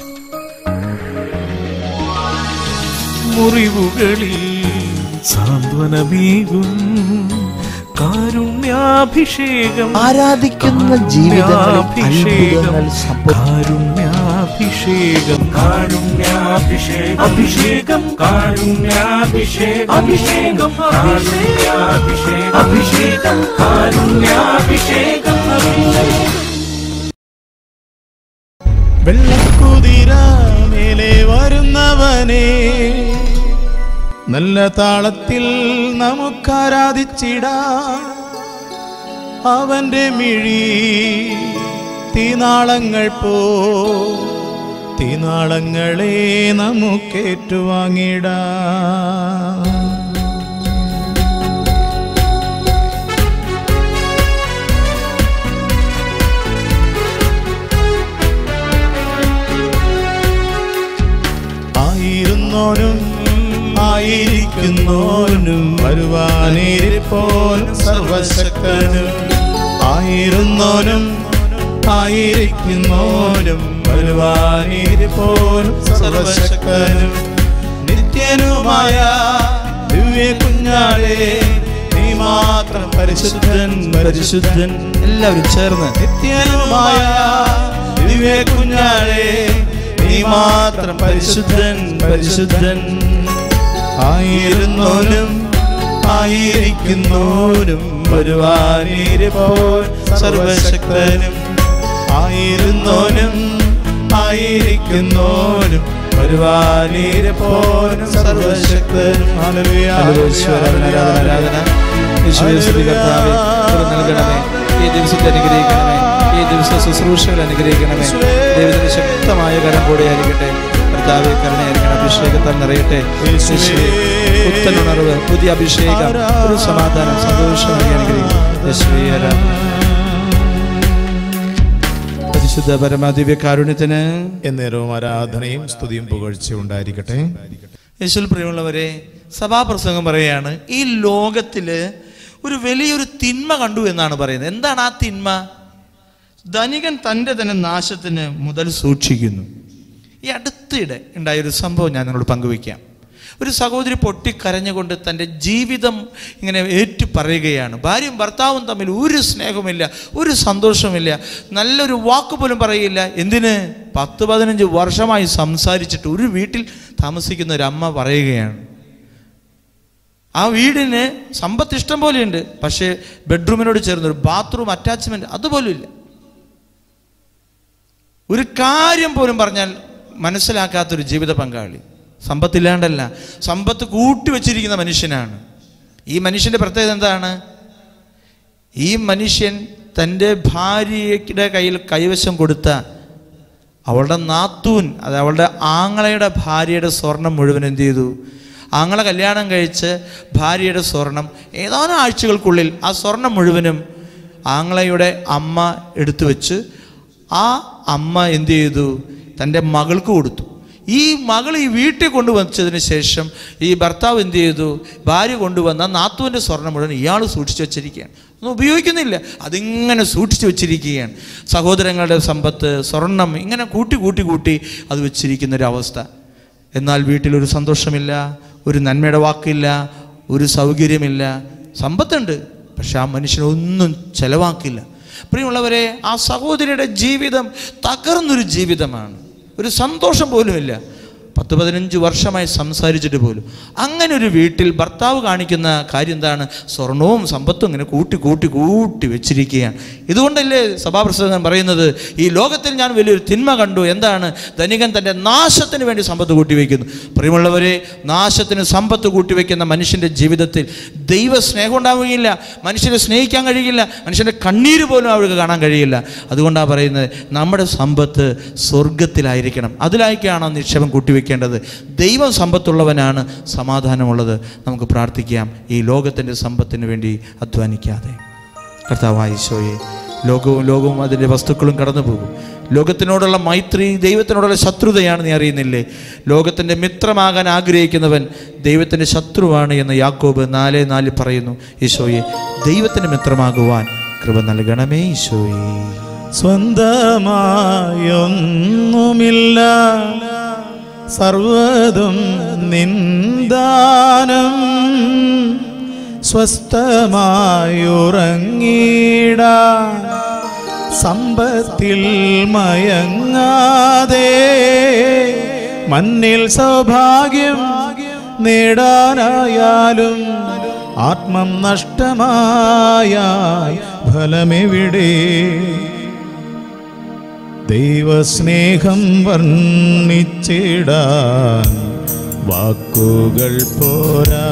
മുറിവുകളിൽ സാന്ത്വനമേകും കാരുണ്യാഭിഷേകം ആരാധിക്കുന്ന ജീവിതങ്ങളിൽ അത്ഭുതങ്ങൾ സംഭവിക്കും കാരുണ്യാഭിഷേകം കാരുണ്യാഭിഷേകം അഭിഷേകം കാരുണ്യാഭിഷേകം അഭിഷേകം കാരുണ്യാഭിഷേകം അഭിഷേകം കാരുണ്യാഭിഷേകം അഭിഷേകം വെള്ളക്കുതിര മേലെ വരുന്നവനെ നല്ല താളത്തിൽ നമുക്കാരാധിച്ചിടാം അവന്റെ മിഴി തീനാളങ്ങൾ പോ തീനാളങ്ങളെ നമുക്കേറ്റുവാങ്ങിടാം ആയിരുന്നോനും ആയിരിക്കുന്നോനും വരുവാനിരിപ്പോൻ സർവശക്തനും ആയിരുന്നോനും ആയിരിക്കുന്നോനും വരുവാനിരിപ്പോനും സർവശക്തനും നിത്യനുമായ ദിവ്യ കുഞ്ഞാളെ നീ മാത്രം പരിശുദ്ധൻ പരിശുദ്ധൻ എല്ലാവരും ചേർന്ന് നിത്യനുമായ ദിവ്യ കുഞ്ഞാളെ നീ മാത്രം പരിശുദ്ധൻ പരിശുദ്ധൻ ആയിരുന്നോനും ആയിരിക്കുന്നോനും വരുവാനിരിപ്പോൾ സർവശക്തനും ആയിരുന്നോനും ആയിരിക്കുന്നോനും വരുവാനിരിപ്പോനും സർവശക്തനും ഹല്ലേലൂയ ആരാധന ആരാധന യേശുവേ സ്തുതി കർത്താവേ കൃപ നൽകണമേ ഈ ദിവസത്തെ അനുഗ്രഹിക്കണമേ ഈ ദിവസ ശുശ്രൂഷകൾ അനുഗ്രഹിക്കണമേ ദൈവത്തിന്റെ ശക്തമായ കരം കൂടെ ആയിരിക്കട്ടെ കർത്താവെ കരുണയായിരിക്കണം അഭിഷേകത്താൽ നിറയട്ടെ യേശുവേ പുത്തനുണർവ് പുതിയ അഭിഷേകം ഒരു സമാധാനം സന്തോഷം നൽകി അനുഗ്രഹിക്കും യേശുവേ ആരാധന പരിശുദ്ധ പരമാദിവ്യ കാരുണ്യത്തിന് എന്നേരവും ആരാധനയും സ്തുതിയും പുകഴ്ചയും ഉണ്ടായിരിക്കട്ടെ യേശുൽ പ്രിയമുള്ളവരെ സഭാപ്രസംഗം പറയുകയാണ് ഈ ലോകത്തില് ഒരു വലിയൊരു തിന്മ കണ്ടു എന്നാണ് പറയുന്നത് എന്താണ് ആ തിന്മ ധനികൻ തൻ്റെ തന്നെ നാശത്തിന് മുതൽ സൂക്ഷിക്കുന്നു ഈ അടുത്തിടെ ഉണ്ടായ ഒരു സംഭവം ഞാൻ നിങ്ങളോട് പങ്കുവയ്ക്കാം ഒരു സഹോദരി പൊട്ടിക്കരഞ്ഞുകൊണ്ട് തൻ്റെ ജീവിതം ഇങ്ങനെ ഏറ്റു പറയുകയാണ് ഭാര്യയും ഭർത്താവും തമ്മിൽ ഒരു സ്നേഹമില്ല ഒരു സന്തോഷമില്ല നല്ലൊരു വാക്ക് പോലും പറയില്ല എന്തിന് പത്ത് പതിനഞ്ച് വർഷമായി സംസാരിച്ചിട്ട് ഒരു വീട്ടിൽ താമസിക്കുന്ന ഒരു അമ്മ പറയുകയാണ് ആ വീടിന് സമ്പത്ത് ഇഷ്ടം പോലെയുണ്ട് പക്ഷേ ബെഡ്റൂമിനോട് ചേർന്ന് ഒരു ബാത്റൂം അറ്റാച്ച്മെന്റ് അതുപോലും ഇല്ല ഒരു കാര്യം പോലും പറഞ്ഞാൽ മനസ്സിലാക്കാത്തൊരു ജീവിത പങ്കാളി സമ്പത്തില്ലാണ്ടല്ല സമ്പത്ത് കൂട്ടി വെച്ചിരിക്കുന്ന മനുഷ്യനാണ് ഈ മനുഷ്യന്റെ പ്രത്യേകത എന്താണ് ഈ മനുഷ്യൻ തൻ്റെ ഭാര്യയുടെ കയ്യിൽ കൈവശം കൊടുത്ത അവളുടെ നാത്തൂൻ അത് അവളുടെ ആങ്ങളയുടെ ഭാര്യയുടെ സ്വർണം മുഴുവൻ എന്ത് ചെയ്തു ആങ്ങളെ കല്യാണം കഴിച്ച് ഭാര്യയുടെ സ്വർണം ഏതാനും ആഴ്ചകൾക്കുള്ളിൽ ആ സ്വർണം മുഴുവനും ആങ്ങളയുടെ അമ്മ എടുത്തു വെച്ച് ആ അമ്മ എന്ത് ചെയ്തു തൻ്റെ മകൾക്ക് കൊടുത്തു ഈ മകൾ ഈ വീട്ടിൽ കൊണ്ടുവച്ചതിന് ശേഷം ഈ ഭർത്താവ് എന്ത് ചെയ്തു ഭാര്യ കൊണ്ടുവന്ന നാത്തുവിൻ്റെ സ്വർണം മുഴുവൻ ഇയാൾ സൂക്ഷിച്ചു വെച്ചിരിക്കുകയാണ് ഒന്നും ഉപയോഗിക്കുന്നില്ല അതിങ്ങനെ സൂക്ഷിച്ചു വെച്ചിരിക്കുകയാണ് സഹോദരങ്ങളുടെ സമ്പത്ത് സ്വർണം ഇങ്ങനെ കൂട്ടി കൂട്ടി കൂട്ടി അത് വെച്ചിരിക്കുന്ന ഒരു അവസ്ഥ എന്നാൽ വീട്ടിലൊരു സന്തോഷമില്ല ഒരു നന്മയുടെ വാക്കില്ല ഒരു സൗകര്യമില്ല സമ്പത്തുണ്ട് പക്ഷെ ആ മനുഷ്യനൊന്നും ചെലവാക്കില്ല പ്രിയമുള്ളവരെ ആ സഹോദരിയുടെ ജീവിതം തകർന്നൊരു ജീവിതമാണ് ഒരു സന്തോഷം പോലുമില്ല പത്ത് പതിനഞ്ച് വർഷമായി സംസാരിച്ചിട്ട് പോലും അങ്ങനെ ഒരു വീട്ടിൽ ഭർത്താവ് കാണിക്കുന്ന കാര്യം എന്താണ് സ്വർണവും സമ്പത്തും ഇങ്ങനെ കൂട്ടി കൂട്ടി കൂട്ടി വെച്ചിരിക്കുകയാണ് ഇതുകൊണ്ടല്ലേ സഭാപ്രസംഗം പറയുന്നത് ഈ ലോകത്തിൽ ഞാൻ വലിയൊരു തിന്മ കണ്ടു എന്താണ് ധനികൻ തൻ്റെ നാശത്തിന് വേണ്ടി സമ്പത്ത് കൂട്ടിവെക്കുന്നു പ്രിയമുള്ളവരെ നാശത്തിന് സമ്പത്ത് കൂട്ടിവെക്കുന്ന മനുഷ്യൻ്റെ ജീവിതത്തിൽ ദൈവ സ്നേഹം ഉണ്ടാവുകയില്ല മനുഷ്യനെ സ്നേഹിക്കാൻ കഴിയില്ല മനുഷ്യൻ്റെ കണ്ണീര് പോലും അവർക്ക് കാണാൻ കഴിയില്ല അതുകൊണ്ടാണ് പറയുന്നത് നമ്മുടെ സമ്പത്ത് സ്വർഗത്തിലായിരിക്കണം അതിലായിരിക്കണം നിക്ഷേപം കൂട്ടിവെക്കേണ്ടത് ദൈവം സമ്പത്തുള്ളവനാണ് സമാധാനമുള്ളത് നമുക്ക് പ്രാർത്ഥിക്കാം ഈ ലോകത്തിൻ്റെ സമ്പത്തിന് വേണ്ടി അധ്വാനിക്കാതെ കർത്താവായ ഈശോയെ ലോകവും ലോകവും അതിൻ്റെ വസ്തുക്കളും കടന്നു പോകും ലോകത്തിനോടുള്ള മൈത്രി ദൈവത്തിനോടുള്ള ശത്രുതയാണ് നീ അറിയുന്നില്ലേ ലോകത്തിൻ്റെ മിത്രമാകാൻ ആഗ്രഹിക്കുന്നവൻ ദൈവത്തിൻ്റെ ശത്രുവാണ് എന്ന് യാക്കോബ് നാല് നാല് പറയുന്നു ഈശോയെ ദൈവത്തിൻ്റെ മിത്രമാകുവാൻ കൃപ നൽകണമേ ഈശോയെ സ്വന്തമായൊന്നുമില്ല സർവതും നിന്ദാനം സ്വസ്ഥമായുറങ്ങിടാ സമ്പത്തിൽ മയങ്ങാതെ മണ്ണിൽ സൗഭാഗ്യം നേടാനായാലും ആത്മം നഷ്ടമായ ഫലമെവിടെ ദൈവസ്നേഹം വർണ്ണിച്ചിടാൻ വാക്കുകൾ പോരാ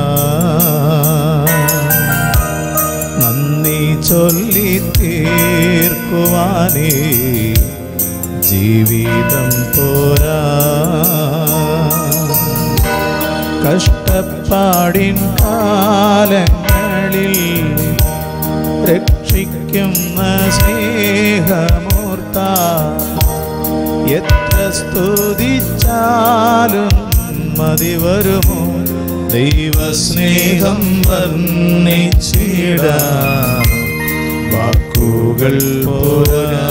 നന്ദി ചൊല്ലി തീർക്കുവാനേ ജീവിതം പോരാ കഷ്ടപ്പാടിൻ കാലങ്ങളിൽ രക്ഷിക്കുന്ന സ്നേഹമൂർത്ത എത്ര സ്തുതിച്ചാലും മതി വരുമോ ദൈവസ്നേഹം വർണ്ണിച്ചിട വാക്കുകൾ പോരാ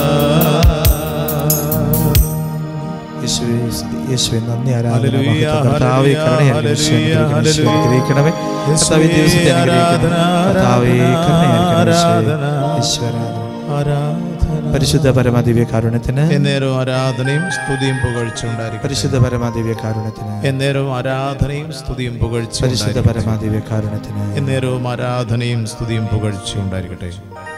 യേശുവേ സ്തുതി. യേശുവേ നന്ദി ആരാധന ഹല്ലേലൂയ, മഹത്വം. കർത്താവേ കരുണയായിരിക്കണമേ. യേശുവേ അനുഗ്രഹിക്കണമേ. യേശുവേ അനുഗ്രഹിക്കണമേ കർത്താവേ ദിവസത്തെ അനുഗ്രഹിക്കണമേ കർത്താവേ കരുണയായിരിക്കണമേ. യേശുവേ. യേശുവേ ആരാധന. ആരാധന പരിശുദ്ധ പരമദിവ്യ കാരുണ്യത്തിന് എന്നേരവും ആരാധനയും സ്തുതിയും പുകഴ്ചയുണ്ടായിരിക്കും പരിശുദ്ധ പരമദിവ്യ കാരുണ്യത്തിന് എന്നേരവും ആരാധനയും സ്തുതിയും പുകഴ്ച പരിശുദ്ധ പരമദിവ്യ കാരുണ്യത്തിന് എന്നേരവും ആരാധനയും സ്തുതിയും പുകഴ്ചയുണ്ടായിരിക്കട്ടെ